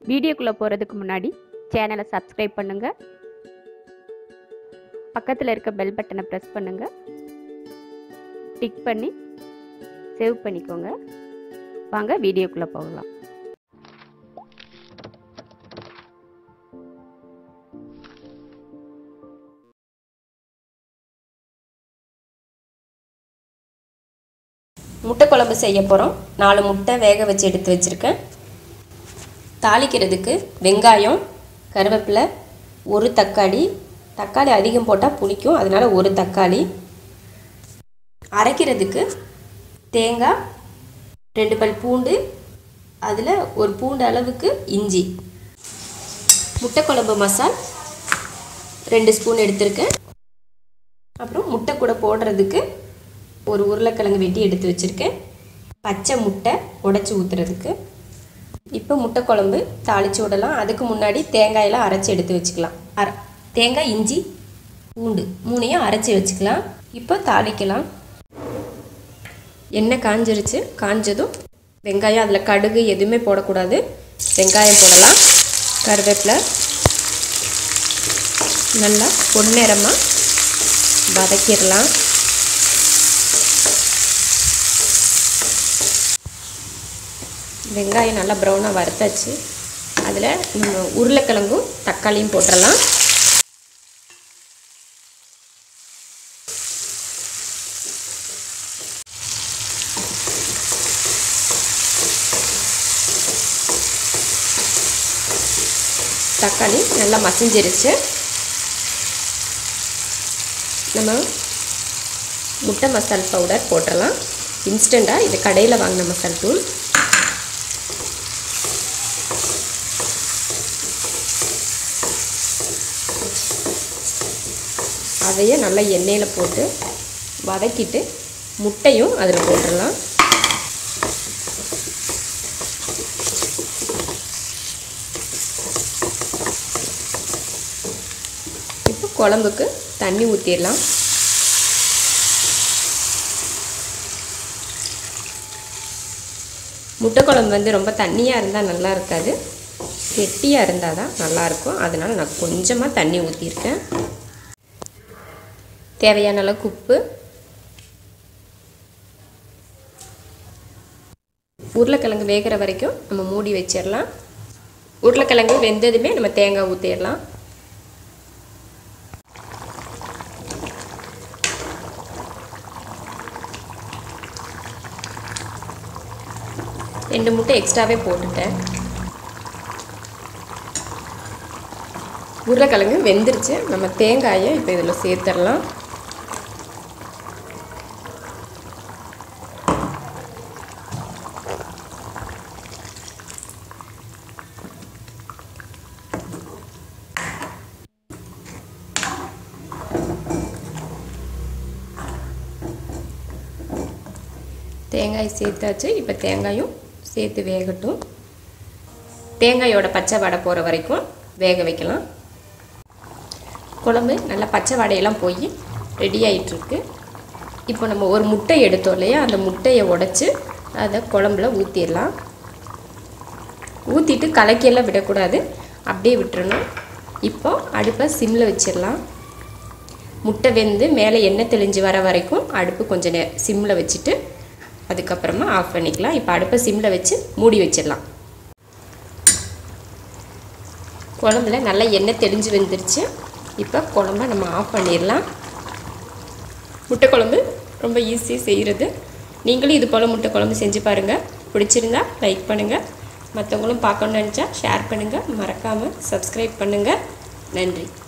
வீடியோக்குள்ளே போகிறதுக்கு முன்னாடி சேனலை சப்ஸ்கிரைப் பண்ணுங்கள் பக்கத்தில் இருக்க பெல் பட்டனை ப்ரெஸ் பண்ணுங்கள் டிக் பண்ணி சேவ் பண்ணிக்கோங்க வாங்க வீடியோக்குள்ளே போகலாம் முட்டை குழம்பு செய்ய போகிறோம் நாலு முட்டை வேக வச்சு எடுத்து வச்சுருக்கேன் தாளிக்கிறதுக்கு வெங்காயம் கருவேப்பிலை ஒரு தக்காளி தக்காளி அதிகம் போட்டால் புளிக்கும் அதனால் ஒரு தக்காளி அரைக்கிறதுக்கு தேங்காய் ரெண்டு பல் பூண்டு அதில் ஒரு பூண்டு அளவுக்கு இஞ்சி முட்டை குழம்பு மசால் ரெண்டு ஸ்பூன் எடுத்திருக்கேன் அப்புறம் முட்டை கூட போடுறதுக்கு ஒரு உருளைக்கிழங்கு வெட்டி எடுத்து வச்சுருக்கேன் பச்சை முட்டை உடச்சி ஊற்றுறதுக்கு இப்போ முட்டை குழம்பு தாளித்து விடலாம் அதுக்கு முன்னாடி தேங்காயெல்லாம் அரைச்சி எடுத்து வச்சுக்கலாம் அர தேங்காய் இஞ்சி பூண்டு மூணையும் அரைச்சி வச்சுக்கலாம் இப்போ தாளிக்கலாம் எண்ணெய் காஞ்சிருச்சு காஞ்சதும் வெங்காயம் அதில் கடுகு எதுவுமே போடக்கூடாது வெங்காயம் போடலாம் கருவேப்பிலை நல்லா பொன்னிறமாக வதக்கிடலாம் வெங்காயம் நல்லா ப்ரௌனாக வறுத்தாச்சு அதில் நம்ம உருளைக்கிழங்கும் தக்காளியும் போட்டுடலாம் தக்காளி நல்லா மசிஞ்சிருச்சு நம்ம முட்டை மசால் பவுடர் போட்டுடலாம் இன்ஸ்டண்ட்டாக இது கடையில் வாங்கின மசால் தூள் அதையே நல்லா எண்ணெயில் போட்டு வதக்கிட்டு முட்டையும் அதில் போட்டுடலாம் இப்போ குழம்புக்கு தண்ணி ஊற்றிடலாம் முட்டை குழம்பு வந்து ரொம்ப தண்ணியாக இருந்தால் நல்லா இருக்காது கெட்டியாக இருந்தால் தான் நல்லாயிருக்கும் அதனால் நான் கொஞ்சமாக தண்ணி ஊற்றிருக்கேன் தேவையான அளவுக்கு உப்பு உருளைக்கிழங்கு வேகிற வரைக்கும் நம்ம மூடி வச்சிடலாம் உருளைக்கிழங்கு வெந்ததுமே நம்ம தேங்காய் ஊற்றிடலாம் ரெண்டு முட்டை எக்ஸ்ட்ராவே போட்டுட்டேன் உருளைக்கிழங்கு வெந்துருச்சு நம்ம தேங்காயை இப்போ இதில் சேர்த்துடலாம் தேங்காய் சேர்த்தாச்சு இப்போ தேங்காயும் சேர்த்து வேகட்டும் தேங்காயோட பச்சை வடை போகிற வரைக்கும் வேக வைக்கலாம் குழம்பு நல்லா பச்சை வடையெல்லாம் போய் ரெடி ஆகிட்டுருக்கு இப்போ நம்ம ஒரு முட்டை எடுத்தோம் இல்லையா அந்த முட்டையை உடச்சி அதை குழம்புல ஊற்றிடலாம் ஊற்றிட்டு கலக்கியெல்லாம் விடக்கூடாது அப்படியே விட்டுறணும் இப்போ அடுப்பை சிம்மில் வச்சிடலாம் முட்டை வெந்து மேலே எண்ணெய் தெளிஞ்சு வர வரைக்கும் அடுப்பு கொஞ்சம் நே சிம்மில் வச்சுட்டு அதுக்கப்புறமா ஆஃப் பண்ணிக்கலாம் இப்போ அடுப்பை சிம்மில் வச்சு மூடி வச்சிடலாம் குழம்புல நல்லா எண்ணெய் தெளிஞ்சு வந்துருச்சு இப்போ குழம்ப நம்ம ஆஃப் பண்ணிடலாம் முட்டை குழம்பு ரொம்ப ஈஸி செய்கிறது நீங்களும் இது போல் முட்டை குழம்பு செஞ்சு பாருங்கள் பிடிச்சிருந்தா லைக் பண்ணுங்கள் மற்றவங்களும் பார்க்கணுன்னு நினச்சா ஷேர் பண்ணுங்கள் மறக்காமல் சப்ஸ்கிரைப் பண்ணுங்கள் நன்றி